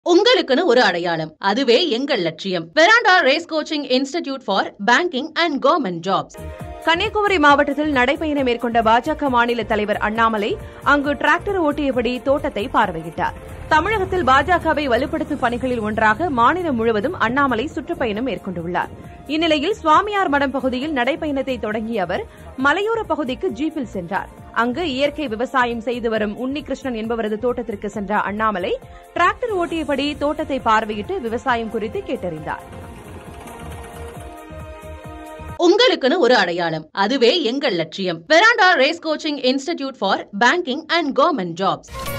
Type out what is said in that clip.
உங்களுக்குன்னு ஒரு அடையாளம் அதுவே எங்கள் லட்சியம் Veranda Race coaching institute for banking and government jobs Kanyakumari மாவட்டத்தில் நடைபயணம் மேற்கொண்ட பாஜக மாநில தலைவர் அண்ணாமலை அங்கு டிராக்டர் ஓட்டியபடி தோட்டத்தை பார்வையிட்டார் தமிழகத்தில் பாஜகவை வலுப்படுத்தும் பணிகளில் ஒன்றாக மாநிலம் முழுவதும் அண்ணாமலை சுற்றுப்பயணம் மேற்கொண்டுள்ளார் இந்நிலையில் சுவாமியார் மடம் பகுதியில் நடைப்பயணத்தை தொடங்கிய அவர் மலையோர பகுதிக்கு ஜீப்பில் சென்றார் அங்கு இயற்கை விவசாயம் செய்து வரும் உன்னிகிருஷ்ணன் என்பவரது தோட்டத்திற்கு சென்ற அண்ணாமலை டிராக்டர் ஓட்டியபடி தோட்டத்தை பார்வையிட்டு விவசாயம் குறித்து கேட்டறிந்தார் உங்களுக்குன்னு ஒரு அடையாளம் அதுவே எங்கள் லட்சியம் Veranda Race coaching institute for banking and government jobs